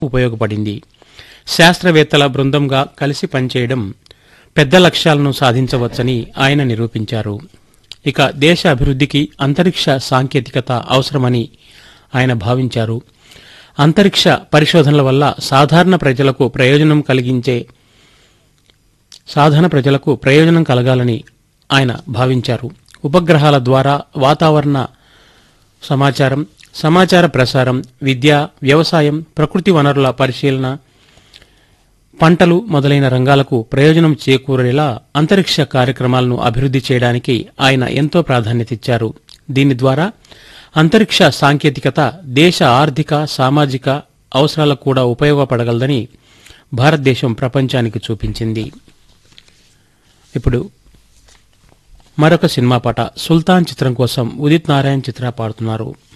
ఉపయోగపడింది శాస్త్రవేత్తల బృందంగా కలిసి పనిచేయడం పెద్ద లక్ష్యాలను సాధించవచ్చని ఆయన నిరూపించారు ఇక దేశ అభివృద్ధికి అంతరిక్ష సాంకేతికత అవసరమని ఆయన భావించారు అంతరిక్ష పరిశోధనల వల్ల సాధారణ ప్రజలకు ప్రయోజనం కలిగించే సాధారణ ప్రజలకు ప్రయోజనం కలగాలని ఆయన భావించారు ఉపగ్రహాల ద్వారా వాతావరణ సమాచారం సమాచార ప్రసారం విద్య వ్యవసాయం ప్రకృతి వనరుల పరిశీలన పంటలు మొదలైన రంగాలకు ప్రయోజనం చేకూరేలా అంతరిక్ష కార్యక్రమాలను అభివృద్ధి చేయడానికి ఆయన ఎంతో ప్రాధాన్యతిచ్చారు దీని ద్వారా అంతరిక్ష సాంకేతికత దేశ ఆర్థిక సామాజిక అవసరాలకు కూడా ఉపయోగపడగలదని భారతదేశం ప్రపంచానికి చూపించింది ఇప్పుడు మరొక సినిమా పాట సుల్తాన్ చిత్రం కోసం ఉదిత్ నారాయణ్ చిత్ర పాడుతున్నారు